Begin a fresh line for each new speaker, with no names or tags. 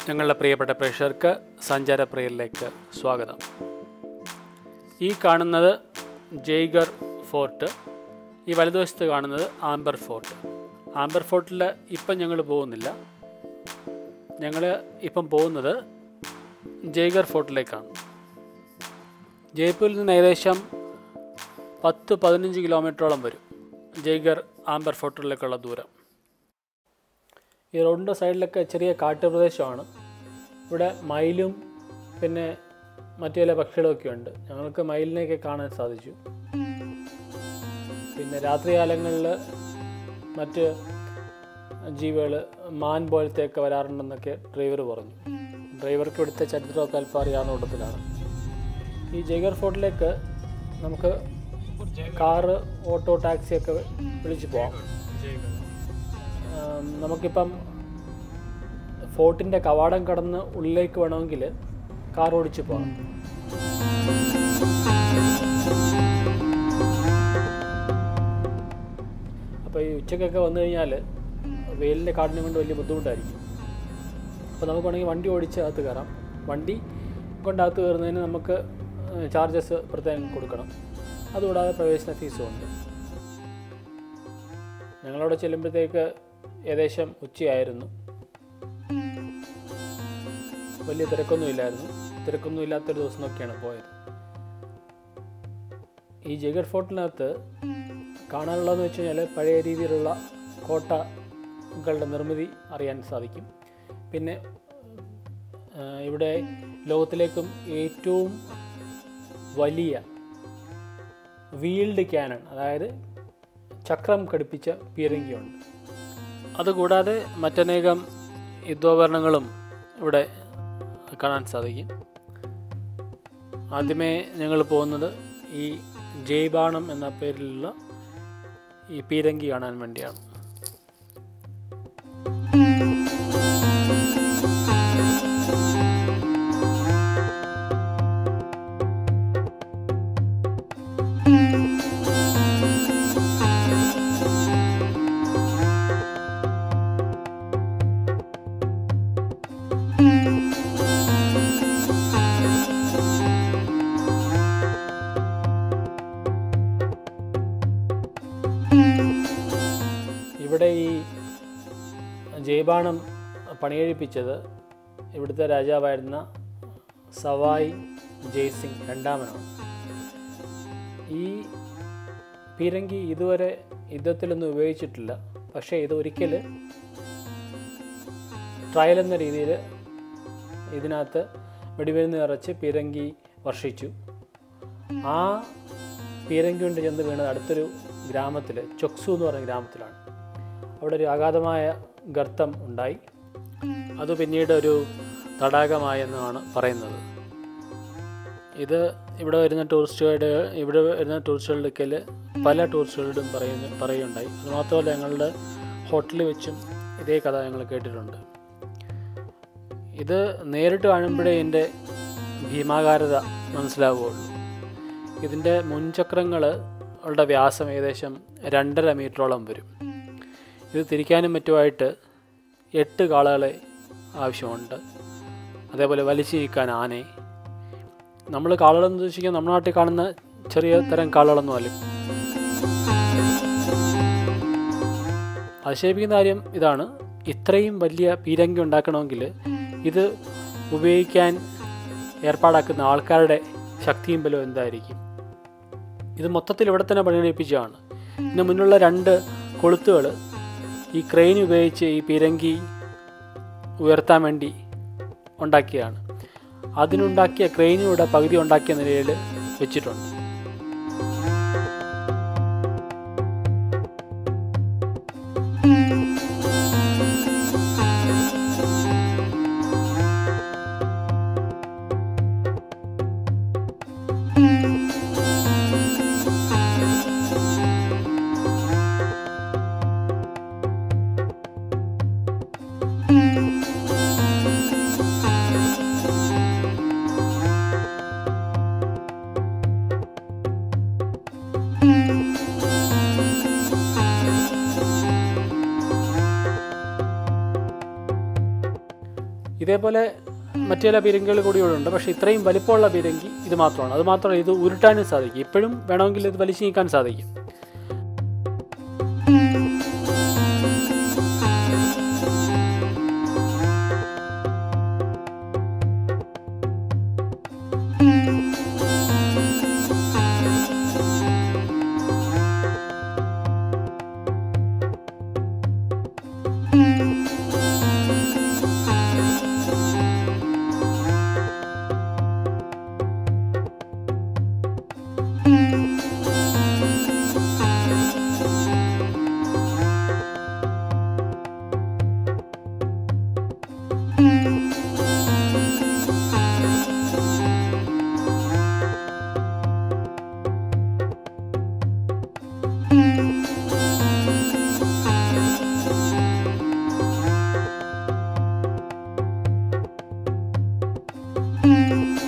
ഞങ്ങളുടെ പ്രിയപ്പെട്ട പ്രേക്ഷകർക്ക് സഞ്ചാരപ്രിയരിലേക്ക് സ്വാഗതം ഈ കാണുന്നത് ജയ്ഗർ ഫോർട്ട് ഈ വലതുവശത്ത് കാണുന്നത് ആംബർ ഫോർട്ട് ആംബർ ഫോർട്ടിൽ ഇപ്പം ഞങ്ങൾ പോകുന്നില്ല ഞങ്ങൾ ഇപ്പം പോകുന്നത് ജയ്ഗർ ഫോർട്ടിലേക്കാണ് ജയ്പൂരിൽ നിന്ന് ഏകദേശം പത്ത് പതിനഞ്ച് കിലോമീറ്ററോളം വരും ജയ്ഗർ ആംബർ ഫോർട്ടിലേക്കുള്ള ദൂരം ഈ റോഡിൻ്റെ സൈഡിലൊക്കെ ചെറിയ കാട്ടുപ്രദേശമാണ് ഇവിടെ മയിലും പിന്നെ മറ്റു ചില പക്ഷികളൊക്കെ ഉണ്ട് ഞങ്ങൾക്ക് മയിലിനെയൊക്കെ കാണാൻ സാധിച്ചു പിന്നെ രാത്രികാലങ്ങളിൽ മറ്റ് ജീവികൾ മാൻ പോലത്തെയൊക്കെ വരാറുണ്ടെന്നൊക്കെ ഡ്രൈവർ പറഞ്ഞു ഡ്രൈവർക്ക് ഇവിടുത്തെ ചരിത്രമൊക്കെ അല്പം അറിയാവുന്ന കൂട്ടത്തിലാണ് ഈ ജയ്ഗർ ഫോർട്ടിലേക്ക് നമുക്ക് കാറ് ഓട്ടോ ടാക്സിയൊക്കെ വിളിച്ച് പോവാം ആം, നമുക്കിപ്പം ഫോർട്ടിൻ്റെ കവാടം കടന്ന് ഉള്ളിലേക്ക് വേണമെങ്കിൽ കാർ ഓടിച്ച് പോകാം അപ്പോൾ ഈ ഉച്ചക്കൊക്കെ വന്നു കഴിഞ്ഞാൽ വെയിലിൻ്റെ കാടിനെ കൊണ്ട് വലിയ ബുദ്ധിമുട്ടായിരിക്കും അപ്പോൾ നമുക്ക് വേണമെങ്കിൽ വണ്ടി ഓടിച്ച് അകത്ത് കയറാം വണ്ടി കൊണ്ട് അകത്ത് കയറുന്നതിന് നമുക്ക് ചാർജസ് പ്രത്യേകം കൊടുക്കണം അതുകൂടാതെ പ്രവേശന ഫീസും ഉണ്ട് ഞങ്ങളവിടെ ചെല്ലുമ്പോഴത്തേക്ക് ഏകദേശം ഉച്ചയായിരുന്നു വലിയ തിരക്കൊന്നും ഇല്ലായിരുന്നു തിരക്കൊന്നും ഇല്ലാത്തൊരു ദിവസം നോക്കിയാണ് പോയത് ഈ ജഗർ ഫോർട്ടിനകത്ത് കാണാനുള്ളതെന്ന് വെച്ച് കഴിഞ്ഞാൽ പഴയ രീതിയിലുള്ള കോട്ടകളുടെ നിർമ്മിതി അറിയാൻ സാധിക്കും പിന്നെ ആ, ഇവിടെ ലോകത്തിലേക്കും ഏറ്റവും വലിയ വീൽഡ് ക്യാനൺ അതായത് ചക്രം ഘടിപ്പിച്ച പീരങ്കിയുണ്ട് അതുകൂടാതെ മറ്റനേകം യുദ്ധോപകരണങ്ങളും ഇവിടെ കാണാൻ സാധിക്കും ആദ്യമേ ഞങ്ങൾ പോകുന്നത് ഈ ജയ്ബാണം എന്ന പേരിലുള്ള ഈ പീരങ്കി കാണാൻ വേണ്ടിയാണ് ഇവിടെ ഈ ജയ്ബാണം പണിയെഴുപ്പിച്ചത് ഇവിടുത്തെ രാജാവായിരുന്ന സവായ് ജയ്സിംഗ് രണ്ടാമനാണ് ഈ പീരങ്കി ഇതുവരെ യുദ്ധത്തിലൊന്നും ഉപയോഗിച്ചിട്ടില്ല പക്ഷേ ഇത് ഒരിക്കൽ ട്രയൽ എന്ന രീതിയിൽ ഇതിനകത്ത് വെടിമരുന്ന് നിറച്ച് പീരങ്കി വർഷിച്ചു ആ പീരങ്കി കൊണ്ട് ചെന്ന് വീണത് അടുത്തൊരു ഗ്രാമത്തിൽ ചൊക്സു എന്ന് പറയുന്ന ഗ്രാമത്തിലാണ് അവിടെ ഒരു അഗാധമായ ഗർത്തം ഉണ്ടായി അത് പിന്നീട് ഒരു തടാകമായെന്നാണ് പറയുന്നത് ഇത് ഇവിടെ വരുന്ന ടൂറിസ്റ്റുകളുടെ ഇവിടെ വരുന്ന ടൂറിസ്റ്റുകളുടെക്കൽ പല ടൂറിസ്റ്റുകളോടും പറയുന്നു പറയുകയുണ്ടായി അതുമാത്രമല്ല ഞങ്ങളുടെ ഹോട്ടലിൽ വെച്ചും ഇതേ കഥ ഞങ്ങൾ കേട്ടിട്ടുണ്ട് ഇത് നേരിട്ട് കാണുമ്പോഴേ ഇതിൻ്റെ ഭീമാകാരത മനസ്സിലാവുകയുള്ളൂ ഇതിൻ്റെ മുൻചക്രങ്ങൾ ളുടെ വ്യാസം ഏകദേശം രണ്ടര മീറ്ററോളം വരും ഇത് തിരിക്കാനും മറ്റുമായിട്ട് എട്ട് കാളകളെ ആവശ്യമുണ്ട് അതേപോലെ വലിച്ചു നീക്കാൻ ആനയെ നമ്മൾ കാളകളെന്ന് ഉദ്ദേശിക്കാൻ നമ്മുടെ നാട്ടിൽ കാണുന്ന ചെറിയ തരം കാളകളൊന്നും അല്ല അതിശയിപ്പിക്കുന്ന കാര്യം ഇതാണ് ഇത്രയും വലിയ പീരങ്കി ഉണ്ടാക്കണമെങ്കിൽ ഇത് ഉപയോഗിക്കാൻ ഏർപ്പാടാക്കുന്ന ആൾക്കാരുടെ ശക്തിയും ബലവും എന്തായിരിക്കും ഇത് മൊത്തത്തിൽ ഇവിടെ തന്നെ പണിയെടുപ്പിച്ചതാണ് ഇതിന് മുന്നുള്ള രണ്ട് കൊളുത്തുകൾ ഈ ക്രെയിൻ ഉപയോഗിച്ച് ഈ പീരങ്കി ഉയർത്താൻ വേണ്ടി ഉണ്ടാക്കിയതാണ് അതിനുണ്ടാക്കിയ ക്രെയിനിലൂടെ പകുതി ഉണ്ടാക്കിയ നിലയിൽ വെച്ചിട്ടുണ്ട് ഇതേപോലെ മറ്റു ചില പീരങ്കികൾ കൂടി ഇവിടെ ഉണ്ട് പക്ഷേ ഇത്രയും വലിപ്പമുള്ള പീരങ്കി ഇത് മാത്രമാണ് അത് മാത്രമല്ല ഇത് ഉരുട്ടാനും സാധിക്കും ഇപ്പോഴും വേണമെങ്കിൽ ഇത് വലിച്ചു നീക്കാൻ സാധിക്കും
thank you